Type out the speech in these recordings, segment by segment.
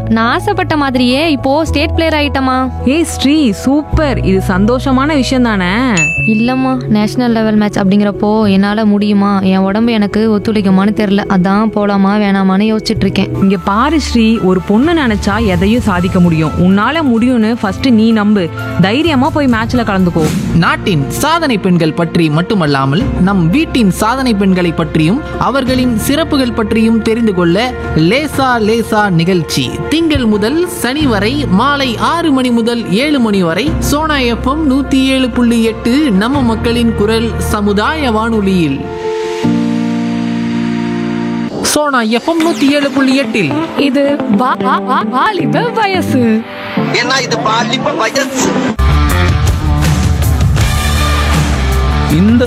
நான் ஆசைப்பட்ட மாதிரியே இப்போ ஸ்டேட் பிளேயர் ஆயிட்டமா ஏய் ஸ்ரீ சூப்பர் இது சந்தோஷமான விஷயம் தானே இல்லம்மா நேஷனல் லெவல் மேட்ச் அப்படிங்கிறப்போ என்னால முடியுமா என் உடம்பு எனக்கு ஒத்துழைக்குமான்னு தெரியல அதான் போலாமா வேணாமான்னு யோசிச்சுட்டு இருக்கேன் இங்க பாரு ஸ்ரீ ஒரு பொண்ணு நினைச்சா எதையும் சாதிக்க முடியும் உன்னால முடியும்னு ஃபர்ஸ்ட் நீ நம்பு தைரியமா போய் மேட்ச்ல கலந்துக்கோ நாட்டின் சாதனை பெண்கள் பற்றி மட்டுமல்லாமல் நம் வீட்டின் சாதனை பெண்களை பற்றியும் அவர்களின் சிறப்புகள் பற்றியும் தெரிந்து கொள்ள லேசா லேசா நிகழ்ச்சி திங்கள் முதல் சனி வரை மாலை ஆறு மணி முதல் ஏழு மணி வரை சோனா எஃப்எம் நூத்தி ஏழு புள்ளி எட்டு நம்ம மக்களின் குரல் சமுதாய வானொலியில் சோனா எஃப்எம் நூத்தி ஏழு புள்ளி எட்டில் இது வா- வா- வா- வாலிப வயசு ஏன்னா இது பாலிப்ப வயசு இந்த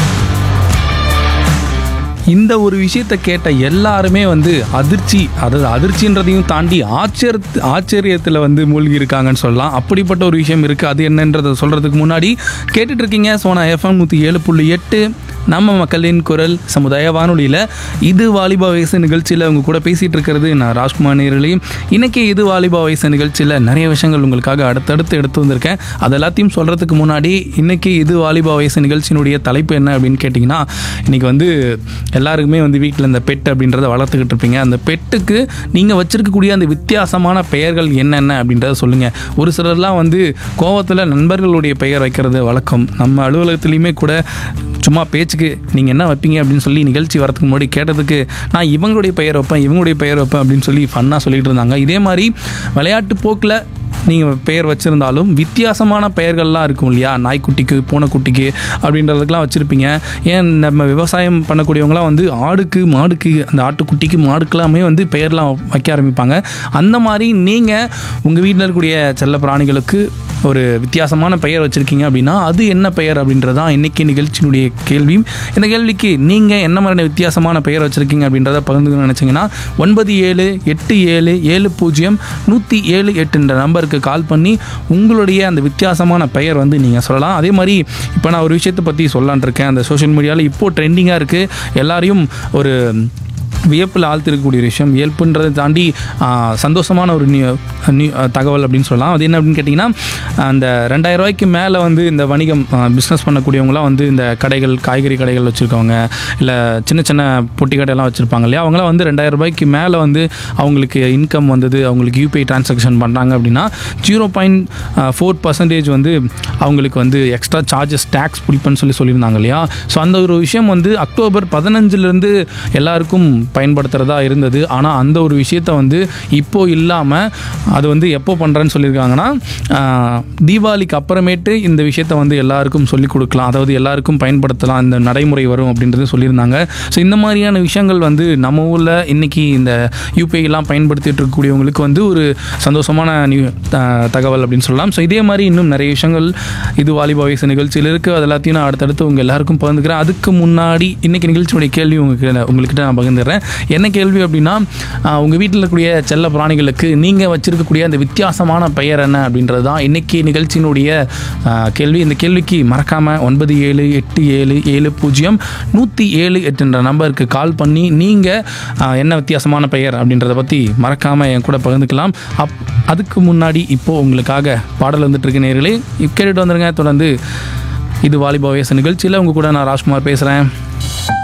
இந்த ஒரு விஷயத்தை கேட்ட எல்லாருமே வந்து அதிர்ச்சி அதாவது அதிர்ச்சின்றதையும் தாண்டி ஆச்சரிய ஆச்சரியத்தில் வந்து மூழ்கி இருக்காங்கன்னு சொல்லலாம் அப்படிப்பட்ட ஒரு விஷயம் இருக்குது அது என்னன்றதை சொல்கிறதுக்கு முன்னாடி கேட்டுட்டு இருக்கீங்க சோனா எஃப்எம் நூற்றி ஏழு புள்ளி எட்டு நம்ம மக்களின் குரல் சமுதாய வானொலியில் இது வாலிபா வயசு நிகழ்ச்சியில் உங்க கூட பேசிகிட்டு இருக்கிறது நான் ராஜ்குமார் நேரலி இன்னைக்கு இது வாலிபா வயசு நிகழ்ச்சியில் நிறைய விஷயங்கள் உங்களுக்காக அடுத்தடுத்து எடுத்து வந்திருக்கேன் அது எல்லாத்தையும் சொல்கிறதுக்கு முன்னாடி இன்னைக்கு இது வாலிபா வயசு நிகழ்ச்சியினுடைய தலைப்பு என்ன அப்படின்னு கேட்டிங்கன்னா இன்னைக்கு வந்து எல்லாருக்குமே வந்து வீட்டில் இந்த பெட் அப்படின்றத வளர்த்துக்கிட்டு இருப்பீங்க அந்த பெட்டுக்கு நீங்கள் வச்சிருக்கக்கூடிய அந்த வித்தியாசமான பெயர்கள் என்னென்ன அப்படின்றத சொல்லுங்கள் ஒரு சிலர்லாம் வந்து கோவத்தில் நண்பர்களுடைய பெயர் வைக்கிறது வழக்கம் நம்ம அலுவலகத்துலேயுமே கூட சும்மா பேச்சுக்கு நீங்கள் என்ன வைப்பீங்க அப்படின்னு சொல்லி நிகழ்ச்சி வரதுக்கு முன்னாடி கேட்டதுக்கு நான் இவங்களுடைய பெயர் வைப்பேன் இவங்களுடைய பெயர் வைப்பேன் அப்படின்னு சொல்லி ஃபன்னாக சொல்லிட்டு இருந்தாங்க இதே மாதிரி விளையாட்டு போக்கில் நீங்கள் பெயர் வச்சுருந்தாலும் வித்தியாசமான பெயர்கள்லாம் இருக்கும் இல்லையா நாய்க்குட்டிக்கு பூனைக்குட்டிக்கு அப்படின்றதுக்கெலாம் வச்சுருப்பீங்க ஏன் நம்ம விவசாயம் பண்ணக்கூடியவங்களாம் வந்து ஆடுக்கு மாடுக்கு அந்த ஆட்டுக்குட்டிக்கு மாடுக்கெல்லாமே வந்து பெயர்லாம் வைக்க ஆரம்பிப்பாங்க அந்த மாதிரி நீங்கள் உங்கள் வீட்டில் இருக்கக்கூடிய செல்ல பிராணிகளுக்கு ஒரு வித்தியாசமான பெயர் வச்சுருக்கீங்க அப்படின்னா அது என்ன பெயர் அப்படின்றது தான் இன்றைக்கி நிகழ்ச்சியினுடைய கேள்வி இந்த கேள்விக்கு நீங்கள் என்ன மாதிரியான வித்தியாசமான பெயர் வச்சுருக்கீங்க அப்படின்றத பகிர்ந்துக்கணும்னு நினச்சிங்கன்னா ஒன்பது ஏழு எட்டு ஏழு ஏழு பூஜ்ஜியம் நூற்றி ஏழு எட்டுன்ற நம்பருக்கு கால் பண்ணி உங்களுடைய அந்த வித்தியாசமான பெயர் வந்து நீங்கள் சொல்லலாம் அதே மாதிரி இப்போ நான் ஒரு விஷயத்தை பற்றி சொல்லலான் இருக்கேன் அந்த சோஷியல் மீடியாவில் இப்போது ட்ரெண்டிங்காக இருக்குது எல்லாரையும் ஒரு வியப்பில் ஆழ்த்திருக்கக்கூடிய ஒரு விஷயம் இயல்புன்றதை தாண்டி ஆ, சந்தோஷமான ஒரு நியூ- நியூ- தகவல் அப்படின்னு சொல்லலாம் அது என்ன அப்படின்னு கேட்டிங்கன்னா அந்த ரெண்டாயிரம் ரூபாய்க்கு மேலே வந்து இந்த வணிகம் பிஸ்னஸ் பண்ணக்கூடியவங்களாம் வந்து இந்த கடைகள் காய்கறி கடைகள் வச்சுருக்கவங்க இல்லை சின்ன சின்ன பொட்டி கடையெல்லாம் வச்சுருப்பாங்க இல்லையா அவங்களாம் வந்து ரெண்டாயிரம் ரூபாய்க்கு மேலே வந்து அவங்களுக்கு இன்கம் வந்தது அவங்களுக்கு யூபிஐ டிரான்சாக்ஷன் பண்ணுறாங்க அப்படின்னா ஜீரோ பாயிண்ட் ஃபோர் பர்சன்டேஜ் வந்து அவங்களுக்கு வந்து எக்ஸ்ட்ரா சார்ஜஸ் டேக்ஸ் பிடிப்பேன்னு சொல்லி சொல்லியிருந்தாங்க இல்லையா ஸோ அந்த ஒரு விஷயம் வந்து அக்டோபர் பதினஞ்சுலேருந்து எல்லாருக்கும் பயன்படுத்துகிறதா இருந்தது ஆனால் அந்த ஒரு விஷயத்த வந்து இப்போ இல்லாமல் அது வந்து எப்போ பண்ணுறேன்னு சொல்லியிருக்காங்கன்னா ஆஹ், தீபாவளிக்கு அப்புறமேட்டு இந்த விஷயத்த வந்து எல்லாருக்கும் சொல்லிக் கொடுக்கலாம் அதாவது எல்லாருக்கும் பயன்படுத்தலாம் இந்த நடைமுறை வரும் அப்படின்றது சொல்லியிருந்தாங்க ஸோ இந்த மாதிரியான விஷயங்கள் வந்து நம்ம ஊரில் இன்னைக்கு இந்த யூபிஐலாம் பயன்படுத்திட்டு இருக்கக்கூடியவங்களுக்கு வந்து ஒரு சந்தோஷமான நியூ- த- தகவல் அப்படின்னு சொல்லலாம் ஸோ இதே மாதிரி இன்னும் நிறைய விஷயங்கள் இது வாலிபா வயசு நிகழ்ச்சியில் இருக்குது அது எல்லாத்தையும் நான் அடுத்தடுத்து உங்கள் எல்லாருக்கும் பகிர்ந்துக்கிறேன் அதுக்கு முன்னாடி இன்னைக்கு நிகழ்ச்சியுடைய கேள்வி உங்களுக்கு உங்கள்கிட்ட நான் பகிர்ந்துடுறேன் என்ன கேள்வி அப்படின்னா உங்கள் வீட்டில் இருக்கக்கூடிய செல்ல பிராணிகளுக்கு நீங்கள் வச்சிருக்கக்கூடிய அந்த வித்தியாசமான பெயர் என்ன அப்படின்றது தான் இன்னைக்கு நிகழ்ச்சியினுடைய ஆஹ், கேள்வி இந்த கேள்விக்கு மறக்காமல் ஒன்பது ஏழு எட்டு ஏழு ஏழு பூஜ்ஜியம் நூற்றி ஏழு எட்டுன்ற நம்பருக்கு கால் பண்ணி நீங்கள் என்ன வித்தியாசமான பெயர் அப்படின்றத பற்றி மறக்காமல் என் கூட பகிர்ந்துக்கலாம் அப் அதுக்கு முன்னாடி இப்போது உங்களுக்காக பாடல் வந்துட்டு இருக்கு நேர்களே கேட்டுட்டு வந்துருங்க தொடர்ந்து இது வாலிபா வயசு நிகழ்ச்சியில் உங்கள் கூட நான் ராஜ்குமார் பேசுகிறேன்